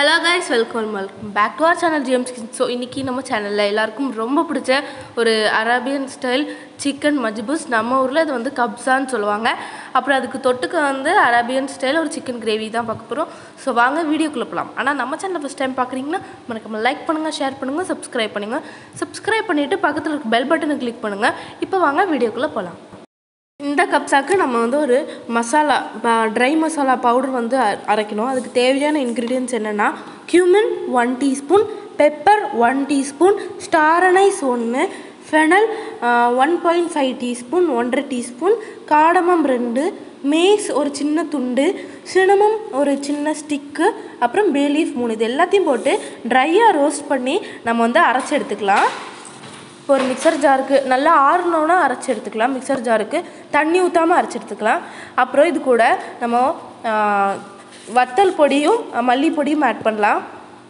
hello guys welcome welcome back to our channel James kitchen so இன்றைக்கி நம்ம சேனலில் எல்லாருக்கும் ரொம்ப பிடிச்ச ஒரு அரேபியன் ஸ்டைல் சிக்கன் மஜ்பூஸ் நம்ம ஊரில் இது வந்து கப்ஸான்னு சொல்லுவாங்க அப்புறம் அதுக்கு தொட்டுக்க வந்து அரேபியன் ஸ்டைல் ஒரு சிக்கன் கிரேவி தான் பார்க்க போகிறோம் ஸோ வாங்க வீடியோக்குள்ளே போகலாம் ஆனால் நம்ம சேனல் ஃபஸ்ட் டைம் பார்க்குறீங்கன்னா மறக்காம லைக் பண்ணுங்கள் ஷேர் பண்ணுங்கள் சப்ஸ்கிரைப் பண்ணுங்கள் சப்ஸ்கிரைப் பண்ணிவிட்டு பக்கத்தில் இருக்க பெல் பட்டனை கிளிக் பண்ணுங்கள் இப்போ வாங்க வீடியோக்குள்ளே போகலாம் இந்த கப்ஸாக்கு நம்ம வந்து ஒரு மசாலா ட்ரை மசாலா பவுடர் வந்து அ- அரைக்கணும் அதுக்கு தேவையான இன்க்ரீடியன்ஸ் என்னென்னா cumin one teaspoon pepper one teaspoon star anise ஒன்று fennel one point five teaspoon ஒன்றரை டீஸ்பூன் காடமம் ரெண்டு மேஸ் ஒரு சின்ன துண்டு சினமம் ஒரு சின்ன ஸ்டிக்கு அப்புறம் பேலீஃப் மூணு இது எல்லாத்தையும் போட்டு ட்ரையாக ரோஸ்ட் பண்ணி நம்ம வந்து அரைச்சி எடுத்துக்கலாம் இப்போ ஒரு மிக்சர் ஜாருக்கு நல்லா ஆறுனோன்னா அரைச்சி எடுத்துக்கலாம் மிக்சர் ஜாருக்கு தண்ணி ஊற்றாமல் அரைச்சி எடுத்துக்கலாம் அப்புறம் இது கூட நம்ம ஆ, வத்தல் பொடியும் அ, மல்லிப்பொடியும் ஆட் பண்ணலாம்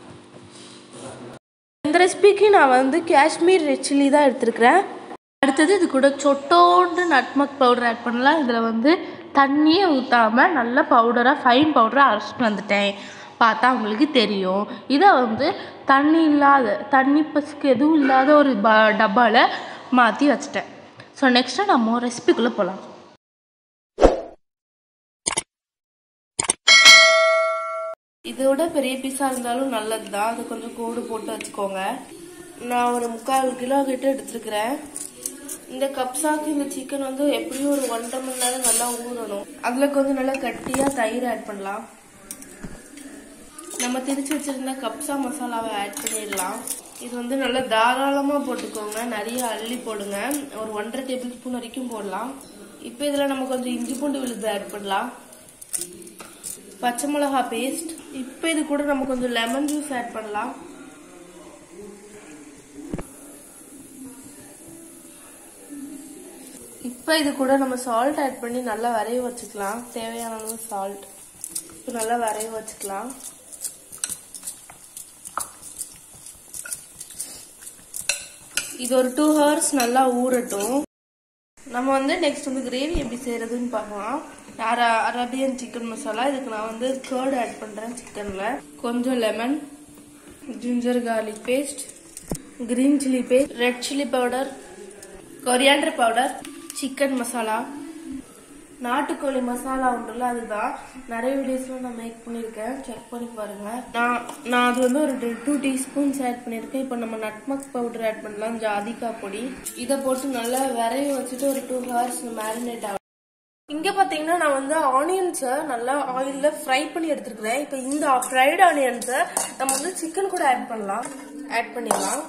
இந்த ரெசிபிக்கு நான் வந்து காஷ்மீர் ரெட் சில்லி தான் எடுத்துருக்கிறேன் அடுத்தது இது கூட சொட்டோண்டு நட்மக் பவுடர் ஆட் பண்ணலாம் இதில் வந்து தண்ணியே ஊற்றாமல் நல்ல பவுடராக ஃபைன் பவுடராக அரைச்சிட்டு வந்துட்டேன் பார்த்தா உங்களுக்கு தெரியும் இதை வந்து தண்ணி இல்லாத தண்ணி பசுக்கு எதுவும் இல்லாத ஒரு ப டப்பாவில் மாற்றி வச்சுட்டேன் ஸோ நெக்ஸ்ட்டு நம்ம ரெசிபிக்குள்ளே போகலாம் இதோட பெரிய பீஸாக இருந்தாலும் நல்லது தான் அது கொஞ்சம் கோடு போட்டு வச்சுக்கோங்க நான் ஒரு முக்கால் கிலோ கிட்ட எடுத்துருக்கிறேன் இந்த கப்ஸாக்கு இந்த சிக்கன் வந்து எப்படியும் ஒரு ஒன்றரை மணி நேரம் நல்லா ஊறணும் அதில் கொஞ்சம் நல்லா கட்டியாக தயிர் ஆட் பண்ணலாம் நம்ம திரிச்சு வச்சிருந்த கப்ஸா மசாலாவை ஆட் பண்ணிடலாம் இது வந்து நல்லா தாராளமாக போட்டுக்கோங்க நிறைய அள்ளி போடுங்க ஒரு ஒன்றரை டேபிள் ஸ்பூன் வரைக்கும் போடலாம் இப்போ இதில் நம்ம கொஞ்சம் இஞ்சி பூண்டு விழுது ஆட் பண்ணலாம் பச்சை மிளகா பேஸ்ட் இப்போ இது கூட நம்ம கொஞ்சம் லெமன் ஜூஸ் ஆட் பண்ணலாம் இப்போ இது கூட நம்ம சால்ட் ஆட் பண்ணி நல்லா வரைய வச்சுக்கலாம் தேவையான அளவு சால்ட் இப்போ நல்லா வரைய வச்சுக்கலாம் இது ஒரு டூ ஹவர்ஸ் நல்லா ஊறட்டும் நம்ம வந்து நெக்ஸ்ட் வந்து கிரேவி எப்படி செய்யறதுன்னு பார்க்கலாம் அர அரபியன் சிக்கன் மசாலா இதுக்கு நான் வந்து கேர்டு ஆட் பண்றேன் சிக்கன்ல கொஞ்சம் lemon ginger garlic paste green chilli paste red chilli powder coriander powder chicken masala நாட்டுக்கோழி மசாலா உண்டுல்ல அதுதான் நிறைய வீடியோஸ்ல நான் மேக் பண்ணியிருக்கேன் செக் பண்ணி பாருங்க நான் நான் அது வந்து ஒரு டூ டீஸ்பூன்ஸ் ஆட் பண்ணியிருக்கேன் இப்போ நம்ம நட்மக் பவுடர் ஆட் பண்ணலாம் ஜாதிகா பொடி இதை போட்டு நல்லா விரைய வச்சுட்டு ஒரு டூ ஹவர்ஸ் மேரினேட் ஆகும் இங்க பாத்தீங்கன்னா நான் வந்து ஆனியன்ஸை நல்லா ஆயில்ல ஃப்ரை பண்ணி எடுத்துருக்கிறேன் இப்போ இந்த ஃப்ரைட் ஆனியன்ஸை நம்ம வந்து சிக்கன் கூட ஆட் பண்ணலாம் ஆட் பண்ணிடலாம்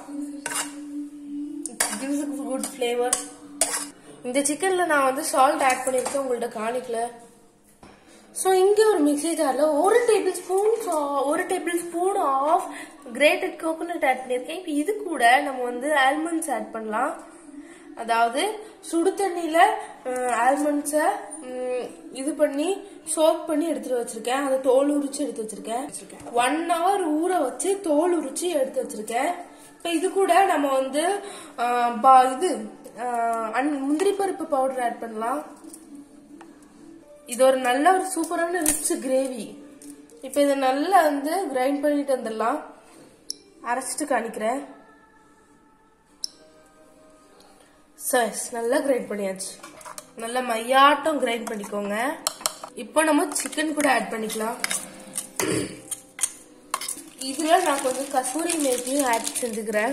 gives a குட் ஃப்ளேவர் இந்த சிக்கன்ல நான் வந்து சால்ட் ஆட் பண்ணிருக்கேன் உங்கள்ட்ட காணிக்கல ஸோ இங்கே ஒரு மிக்ஸி ஜாரில் ஒரு டேபிள் ஸ்பூன் ஒரு table spoon of grated coconut add பண்ணியிருக்கேன் இப்போ இது கூட நம்ம வந்து ஆல்மண்ட்ஸ் ஆட் பண்ணலாம் அதாவது சுடு தண்ணியில் ஆல்மண்ட்ஸை இது பண்ணி சோக் பண்ணி எடுத்துட்டு வச்சிருக்கேன் அதை தோல் உரிச்சு எடுத்து வச்சிருக்கேன் ஒன் ஹவர் ஊற வச்சு தோல் உரிச்சு எடுத்து வச்சிருக்கேன் இப்போ இது கூட நம்ம வந்து அஹ், பா- இது அஹ், அன்- முந்திரி பருப்பு பவுடர் ஆட் பண்ணலாம் இது ஒரு நல்ல ஒரு சூப்பரான ரிச் கிரேவி இப்போ இதை நல்லா வந்து கிரைண்ட் பண்ணிட்டு வந்துடலாம் அரைச்சிட்டு காணிக்கிறேன் சஸ் நல்லா கிரைண்ட் பண்ணியாச்சு நல்லா மையாட்டம் கிரைண்ட் பண்ணிக்கோங்க இப்போ நம்ம சிக்கன் கூட ஆட் பண்ணிக்கலாம் இதுல நான் கொஞ்சம் கசூரி மேத்தியும் ஆட் செஞ்சுக்கிறேன்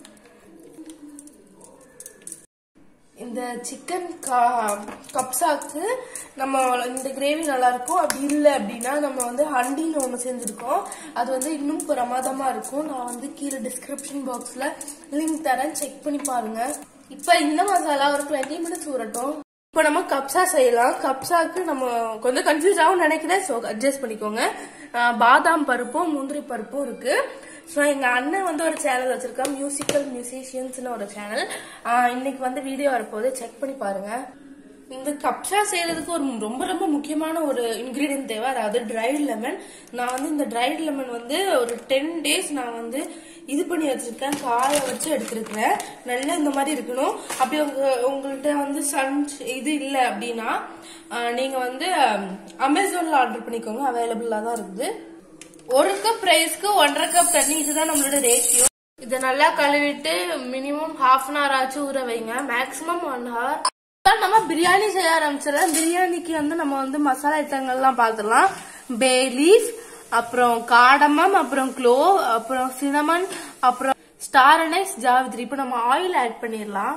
இந்த சிக்கன் கப்ஸாக்கு நம்ம இந்த கிரேவி நல்லா இருக்கும் அப்படி இல்லை அப்படின்னா நம்ம வந்து ஹண்டின்னு ஒன்று செஞ்சுருக்கோம் அது வந்து இன்னும் பிரமாதமா இருக்கும் நான் வந்து கீழே டிஸ்கிரிப்ஷன் பாக்ஸ்ல லிங்க் தரேன் செக் பண்ணி பாருங்க இப்போ இந்த மசாலா ஒரு டுவெண்ட்டி மினிட்ஸ் ஊறட்டும் இப்போ நம்ம கப்ஸா செய்யலாம் கப்ஸாக்கு நம்ம கொஞ்சம் கன்ஃபியூஸ் ஆகும் நினைக்கிறேன் ஸோ அட்ஜஸ்ட் பண்ணிக்கோங்க ஆஹ் பாதாம் பருப்பும் முந்திரி பருப்பும் இருக்கு ஸோ எங்க அண்ணன் வந்து ஒரு சேனல் வச்சிருக்கான் மியூசிக்கல் மியூசிஷியன்ஸ்னு ஒரு சேனல் இன்னைக்கு வந்து வீடியோ வரப்போது செக் பண்ணி பாருங்க இந்த கப்ஸா செய்யறதுக்கு ஒரு ரொம்ப ரொம்ப முக்கியமான ஒரு இன்கிரீடியன்ட் தேவை அதாவது ட்ரைட் லெமன் நான் வந்து இந்த ட்ரைட் லெமன் வந்து ஒரு டென் டேஸ் நான் வந்து இது பண்ணி வச்சிருக்கேன் காய வச்சு எடுத்திருக்கிறேன் நல்லா இந்த மாதிரி இருக்கணும் அப்படி உங்க உங்கள்கிட்ட வந்து சன் இது இல்லை அப்படின்னா ஆஹ், நீங்க வந்து அமேசான்ல ஆர்டர் பண்ணிக்கோங்க அவைலபிளா தான் இருக்குது ஒரு கப் ரைஸ்க்கு ஒன்றரை கப் தண்ணி இதுதான் நம்மளோட ரேஷியோ இதை நல்லா கழுவிட்டு மினிமம் ஹாஃப் அன் ஹவர் ஆச்சு ஊற வைங்க மேக்ஸிமம் ஒன் ஹவர் நம்ம பிரியாணி செய்ய ஆரம்பிச்சிடலாம் பிரியாணிக்கு வந்து நம்ம வந்து மசாலா ஐட்டங்கள்லாம் பார்த்துடலாம் பே லீஃப் அப்புறம் காடமம் அப்புறம் க்ளோ அப்புறம் சினமன் அப்புறம் ஸ்டார் அனைஸ் ஜாவித்ரி இப்போ நம்ம ஆயில் ஆட் பண்ணிடலாம்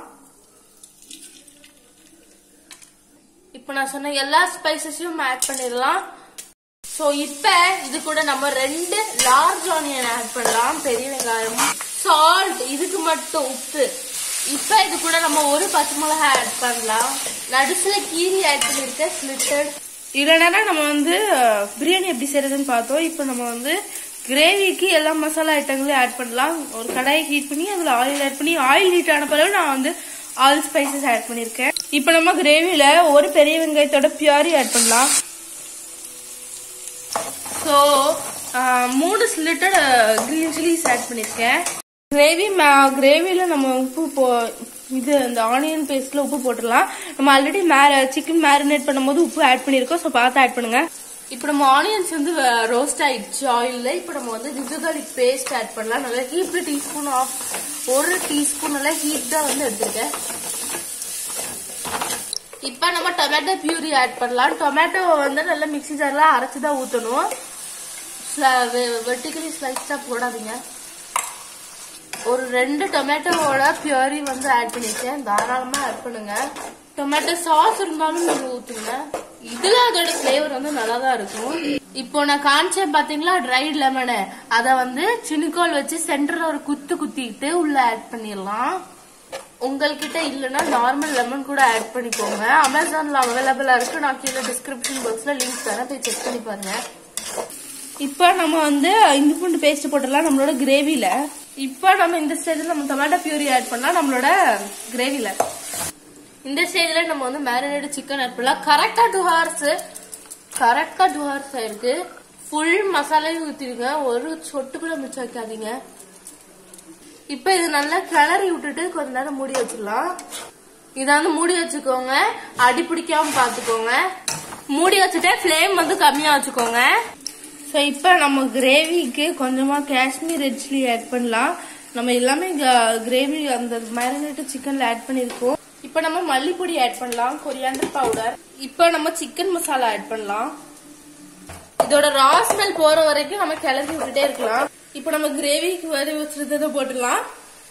இப்போ நான் சொன்ன எல்லா ஸ்பைசஸையும் ஆட் பண்ணிடலாம் ஸோ இப்போ இது கூட நம்ம ரெண்டு லார்ஜ் ஆனியன் ஆட் பண்ணலாம் பெரிய வெங்காயம் சால்ட் இதுக்கு மட்டும் உப்பு இப்போ இது கூட நம்ம ஒரு பச்சை மிளகாய் ஆட் பண்ணலாம் நடுசுல கீரி ஆட் பண்ணிருக்கேன் ஸ்லிட்டட் இவ்வளோ நேரம் நம்ம வந்து அஹ், பிரியாணி எப்படி செய்யறதுன்னு பார்த்தோம் இப்போ நம்ம வந்து கிரேவிக்கு எல்லா மசாலா ஐட்டங்களையும் ஆட் பண்ணலாம் ஒரு கடாயை ஹீட் பண்ணி அதில் ஆயில் ஆட் பண்ணி ஆயில் ஹீட் ஆன பிறகு நான் வந்து ஆல் ஸ்பைசஸ் ஆட் பண்ணியிருக்கேன் இப்போ நம்ம கிரேவியில ஒரு பெரிய வெங்காயத்தோட பியூரி ஆட் பண்ணலாம் ஸோ மூணு ஸ்லிட்டட் கிரீன் சில்லிஸ் ஆட் பண்ணியிருக்கேன் கிரேவி கிரேவியில் நம்ம உப்பு போ இது இந்த ஆனியன் பேஸ்ட்ல உப்பு போட்டுடலாம் நம்ம ஆல்ரெடி மேர சிக்கன் மேரினேட் பண்ணும்போது உப்பு ஆட் பண்ணியிருக்கோம் ஸோ பார்த்து ஆட் பண்ணுங்க இப்போ நம்ம ஆனியன்ஸ் வந்து ரோஸ்ட் ஆயிடுச்சு ஆயிலில் இப்போ நம்ம வந்து ஜிஞ்சர் பேஸ்ட் ஆட் பண்ணலாம் நல்லா ஹீட் டீஸ்பூன் ஆஃப் ஒரு டீஸ்பூன் நல்லா ஹீட் தான் வந்து எடுத்திருக்கேன் இப்போ நம்ம டொமேட்டோ பியூரி ஆட் பண்ணலாம் டொமேட்டோ வந்து நல்லா மிக்ஸி ஜார்ல அரைச்சு தான் ஊற்றணும் வெர்டிகலி ஸ்லைஸாக போடாதீங்க ஒரு ரெண்டு டொமேட்டோவோட பியூரி வந்து ஆட் பண்ணிருக்கேன் தாராளமாக ஆட் பண்ணுங்க டொமேட்டோ சாஸ் இருந்தாலும் நீங்க ஊத்துங்க இதுல அதோட ஃப்ளேவர் வந்து நல்லா தான் இருக்கும் இப்போ நான் காமிச்சேன் பாத்தீங்களா ட்ரைட் லெமனு அத வந்து சினுக்கோல் வச்சு சென்டர்ல ஒரு குத்து குத்திட்டு உள்ள ஆட் பண்ணிடலாம் உங்கள்கிட்ட இல்லைன்னா நார்மல் லெமன் கூட ஆட் பண்ணிக்கோங்க அமேசான்ல அவைலபிளா இருக்கு நான் கீழே டிஸ்கிரிப்ஷன் பாக்ஸ்ல லிங்க் தரேன் போய் செக் பண்ணி பாருங்க இப்போ நம்ம வந்து இஞ்சி பூண்டு பேஸ்ட் போட்டுடலாம் நம்மளோட கிரேவில இப்போ நம்ம இந்த ஸ்டேஜ்ல நம்ம டொமேட்டோ பியூரி ஆட் பண்ணலாம் நம்மளோட கிரேவில இந்த ஸ்டேஜ்ல நம்ம வந்து மேரினேட் சிக்கன் ஆட் பண்ணலாம் கரெக்டா டூ ஹவர்ஸ் கரெக்டா டூ ஹவர்ஸ் ஆயிருக்கு ஃபுல் மசாலையும் ஊத்திடுங்க ஒரு சொட்டு கூட மிச்சம் வைக்காதீங்க இப்ப இது நல்லா கிளறி விட்டுட்டு கொஞ்ச நேரம் மூடி வச்சிடலாம் இதை வந்து மூடி வச்சுக்கோங்க அடி பிடிக்காம பாத்துக்கோங்க மூடி வச்சுட்டு ஃப்ளேம் வந்து கம்மியா வச்சுக்கோங்க ஸோ இப்போ நம்ம கிரேவிக்கு கொஞ்சமா காஷ்மீர் ரெட் சில்லி ஆட் பண்ணலாம் நம்ம எல்லாமே கிரேவி அந்த மேரினேட்டட் சிக்கன்ல ஆட் பண்ணிருக்கோம் இப்போ நம்ம மல்லிப்பொடி ஆட் பண்ணலாம் கொரியாண்டர் பவுடர் இப்போ நம்ம சிக்கன் மசாலா ஆட் பண்ணலாம் இதோட ரா ஸ்மெல் போற வரைக்கும் நம்ம கிளறி விட்டுட்டே இருக்கலாம் இப்போ நம்ம கிரேவிக்கு வரி வச்சிருந்ததை போட்டுடலாம்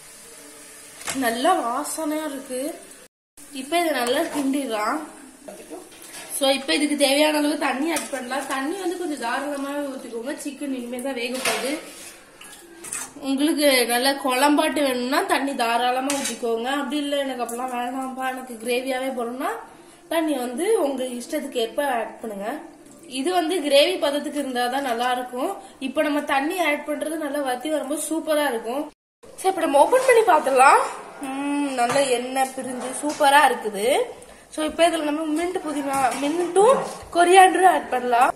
நல்லா வாசனையா இருக்கு இப்போ இதை நல்லா கிண்டிடலாம் ஸோ இப்போ இதுக்கு தேவையான அளவு தண்ணி ஆட் பண்ணலாம் தண்ணி வந்து கொஞ்சம் தாராளமாகவே ஊற்றிக்கோங்க சிக்கன் இனிமேல் தான் வேக போகுது உங்களுக்கு நல்ல குழம்பாட்டு வேணும்னா தண்ணி தாராளமா ஊற்றிக்கோங்க அப்படி இல்லை எனக்கு அப்படிலாம் வேணாம்ப்பா எனக்கு கிரேவியாவே போடணும்னா தண்ணி வந்து உங்க இஷ்டத்துக்கு ஏற்ப ஆட் பண்ணுங்க இது வந்து கிரேவி பதத்துக்கு இருந்தாதான் தான் நல்லா இருக்கும் இப்போ நம்ம தண்ணி ஆட் பண்றது நல்லா வத்தி வரும்போது சூப்பரா இருக்கும் சரி இப்போ நம்ம ஓபன் பண்ணி பார்த்துடலாம் ம், நல்ல எண்ணெய் பிரிஞ்சு சூப்பரா இருக்குது ஸோ இப்போ இதில் நம்ம மின்ட் புதினா மின்ட்டும் கொரியாண்டரும் ஆட் பண்ணலாம்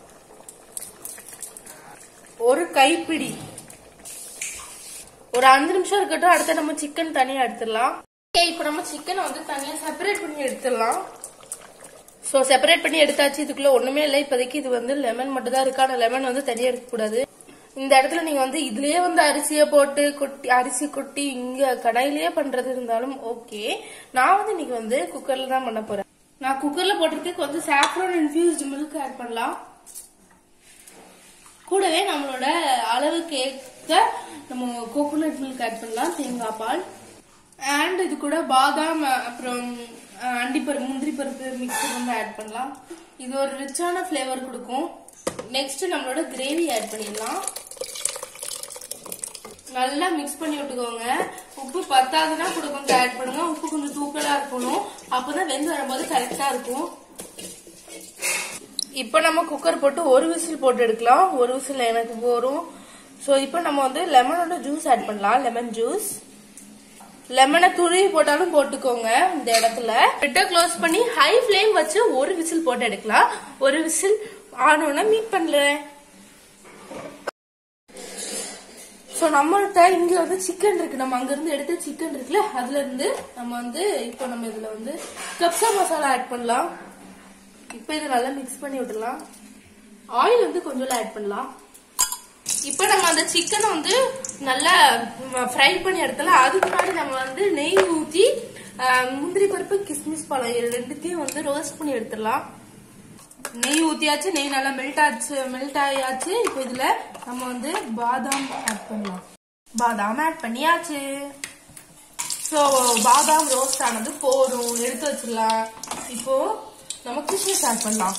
ஒரு கைப்பிடி ஒரு அஞ்சு நிமிஷம் இருக்கட்டும் அடுத்து நம்ம சிக்கன் தனியா எடுத்துடலாம் ஓகே இப்போ நம்ம சிக்கனை வந்து தனியா செப்பரேட் பண்ணி எடுத்துடலாம் ஸோ செப்பரேட் பண்ணி எடுத்தாச்சு இதுக்குள்ள ஒண்ணுமே இல்லை இப்போதைக்கு இது வந்து லெமன் மட்டும் தான் இருக்கு ஆனா லெமன் வந்து தனியா எடுக்கக்கூடாது இந்த இடத்துல நீங்க வந்து இதுலயே வந்து அரிசியை போட்டு கொட்டி அரிசி கொட்டி இங்க கடாயிலேயே பண்றது இருந்தாலும் ஓகே நான் வந்து இன்னைக்கு வந்து குக்கர்ல தான் பண்ண போறேன் நான் குக்கர்ல போட்டிருக்கேன் கொஞ்சம் சாஃப்ரான் இன்ஃபியூஸ்டு மில்க் ஆட் பண்ணலாம் கூடவே நம்மளோட அளவுக்கு ஏற்ற நம்ம கோகோனட் மில்க் ஆட் பண்ணலாம் தேங்காய் பால் அண்ட் இது கூட பாதாம் அப்புறம் அஹ், அண்டிப்பருப்பு முந்திரி பருப்பு மிக்சர் வந்து ஆட் பண்ணலாம் இது ஒரு ரிச்சான ஃப்ளேவர் கொடுக்கும் நெக்ஸ்ட் நம்மளோட கிரேவி ஆட் பண்ணிடலாம் நல்லா மிக்ஸ் பண்ணி விட்டுக்கோங்க உப்பு பத்தாதுன்னா கூட கொஞ்சம் ஆட் பண்ணுங்க உப்பு கொஞ்சம் தூக்கலா இருக்கணும் அப்பதான் வெந்து வரும்போது கரெக்டா இருக்கும் இப்போ நம்ம குக்கர் போட்டு ஒரு விசில் போட்டு எடுக்கலாம் ஒரு விசில் எனக்கு போரும் ஸோ இப்போ நம்ம வந்து லெமனோட ஜூஸ் ஆட் பண்ணலாம் லெமன் ஜூஸ் லெமனை துருவி போட்டாலும் போட்டுக்கோங்க இந்த இடத்துல லிட்டை க்ளோஸ் பண்ணி ஹை ஃப்ளேம் வச்சு ஒரு விசில் போட்டு எடுக்கலாம் ஒரு விசில் ஆனோன்னா மீட் பண்ணலேன் ஸோ நம்மள்ட்ட இங்க வந்து சிக்கன் இருக்கு நம்ம அங்க இருந்து எடுத்த சிக்கன் இருக்குல்ல அதுல இருந்து நம்ம வந்து இப்போ நம்ம இதுல வந்து கப்சா மசாலா ஆட் பண்ணலாம் இப்போ இதை நல்லா மிக்ஸ் பண்ணி விடலாம் ஆயில் வந்து கொஞ்சம் ஆட் பண்ணலாம் இப்போ நம்ம அந்த சிக்கனை வந்து நல்லா ஃப்ரை பண்ணி எடுத்துலாம் அதுக்கு முன்னாடி நம்ம வந்து நெய் ஊற்றி முந்திரி பருப்பு கிஸ்மிஸ் பழம் இது ரெண்டுத்தையும் வந்து ரோஸ்ட் பண்ணி எடுத்துடலாம் நெய் ஊத்தியாச்சு நெய் நல்லா மெல்ட் ஆச்சு மெல்ட் ஆயாச்சு இப்போ இதுல நம்ம வந்து பாதாம் ஆட் பண்ணலாம் பாதாம் ஆட் பண்ணியாச்சு ஸோ பாதாம் ரோஸ்ட் ஆனது போதும் எடுத்து வச்சிடலாம் இப்போ நம்ம கிஸ்மிஸ் ஆட் பண்ணலாம்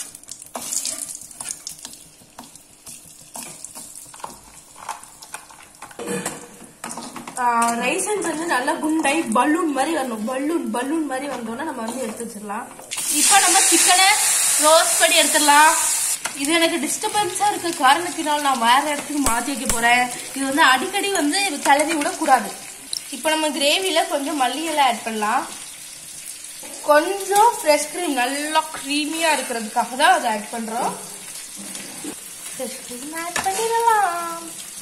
ரைசன்ஸ் வந்து நல்லா குண்டாய் பலூன் மாதிரி வரணும் பலூன் பலூன் மாதிரி வந்தோன்னா நம்ம வந்து எடுத்து வச்சிடலாம் இப்போ நம்ம சிக்கனை ரோஸ்ட் பண்ணி எடுத்துடலாம் இது எனக்கு டிஸ்டர்பன்ஸா இருக்க காரணத்தினால் நான் வேற இடத்துக்கு மாத்தி வைக்க போறேன் இது வந்து அடிக்கடி வந்து கிளறி விடக்கூடாது இப்போ நம்ம கிரேவில கொஞ்சம் மல்லி எல்லாம் ஆட் பண்ணலாம் கொஞ்சம் ஃப்ரெஷ் க்ரீம் நல்லா க்ரீமியா இருக்கிறதுக்காக தான் அதை ஆட் பண்றோம் ஃப்ரெஷ் க்ரீம் ஆட் பண்ணிடலாம்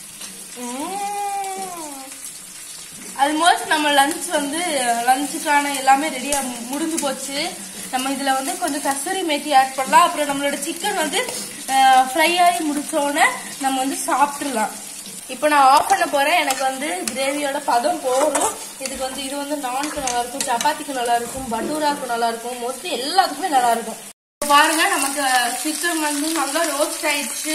ஆல்மோஸ்ட் நம்ம லஞ்ச் வந்து லஞ்சுக்கான எல்லாமே ரெடியா முடிஞ்சு போச்சு நம்ம இதுல வந்து கொஞ்சம் கஸ்தூரி மேத்தி ஆட் பண்ணலாம் அப்புறம் நம்மளோட சிக்கன் வந்து ஃப்ரை ஆகி முடிச்சோடனே நம்ம வந்து சாப்பிட்டுலாம் இப்போ நான் ஆஃப் பண்ண போறேன் எனக்கு வந்து கிரேவியோட பதம் போகும் இதுக்கு வந்து இது வந்து நான்க்கு நல்லா இருக்கும் சப்பாத்திக்கு நல்லா இருக்கும் பட்டூராக்கு நல்லா இருக்கும் மோஸ்ட்லி எல்லாத்துக்குமே நல்லா இருக்கும் பாருங்க நமக்கு சிக்கன் வந்து நல்லா ரோஸ்ட் ஆயிடுச்சு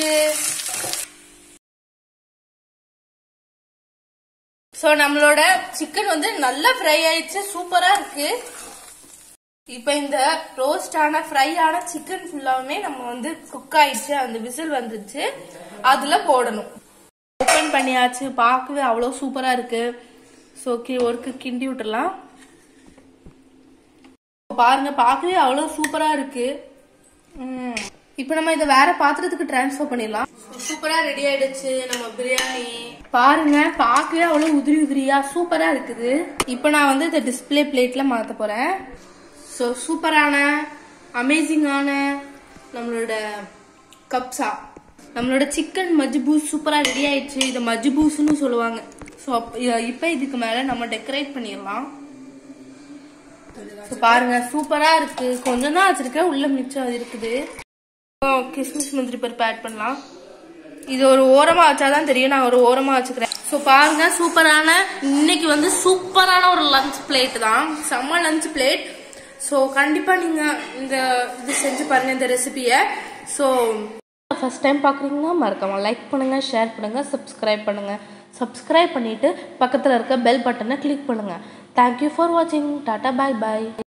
ஸோ நம்மளோட சிக்கன் வந்து நல்லா ஃப்ரை ஆயிடுச்சு சூப்பரா இருக்கு இப்போ இந்த ரோஸ்ட் ஆன ஃப்ரை ஆன சிக்கன் ஃபுல்லாவுமே நம்ம வந்து குக் ஆயிடுச்சு அந்த விசில் வந்துச்சு அதுல போடணும் ஓப்பன் பண்ணியாச்சு பார்க்கவே அவ்வளோ சூப்பரா இருக்கு ஸோ ஒருக்கு கிண்டி விட்டுறலாம் பாருங்க பார்க்கவே அவ்வளோ சூப்பரா இருக்கு இப்போ நம்ம இதை வேற பாத்திரத்துக்கு டிரான்ஸ்ஃபர் பண்ணிடலாம் சூப்பரா ரெடி ஆயிடுச்சு நம்ம பிரியாணி பாருங்க பார்க்கவே அவ்வளோ உதிரி உதிரியா சூப்பரா இருக்குது இப்போ நான் வந்து இதை டிஸ்பிளே பிளேட்ல மாத்த போறேன் ஸோ சூப்பரான அமேசிங்கான நம்மளோட கப்ஸா நம்மளோட சிக்கன் மஜ்பூஸ் சூப்பரா ரெடி ஆயிடுச்சு இதை மஜ்பூஸ்னு சொல்லுவாங்க ஸோ இப்போ இதுக்கு மேல நம்ம டெக்கரேட் பண்ணிடலாம் பாருங்க சூப்பரா இருக்கு கொஞ்சம் தான் வச்சிருக்கேன் உள்ள மிச்சம் இருக்குது கிஸ்மிஸ் முந்திரி பருப்பு ஆட் பண்ணலாம் இது ஒரு ஓரமா வச்சாதான் தெரியும் நான் ஒரு ஓரமா வச்சுக்கிறேன் ஸோ பாருங்க சூப்பரான இன்னைக்கு வந்து சூப்பரான ஒரு லஞ்ச் பிளேட் தான் செம்ம லஞ்ச் பிளேட் ஸோ கண்டிப்பா நீங்க இந்த இது செஞ்சு பாருங்க இந்த ரெசிபியை ஸோ ஃபர்ஸ்ட் டைம் பார்க்குறீங்கன்னா மறக்காம லைக் பண்ணுங்க ஷேர் பண்ணுங்க சப்ஸ்கிரைப் பண்ணுங்க சப்ஸ்கிரைப் பண்ணிட்டு பக்கத்தில் இருக்க பெல் பட்டனை கிளிக் பண்ணுங்க தேங்க்யூ ஃபார் வாட்சிங் டாட்டா பாய் பாய்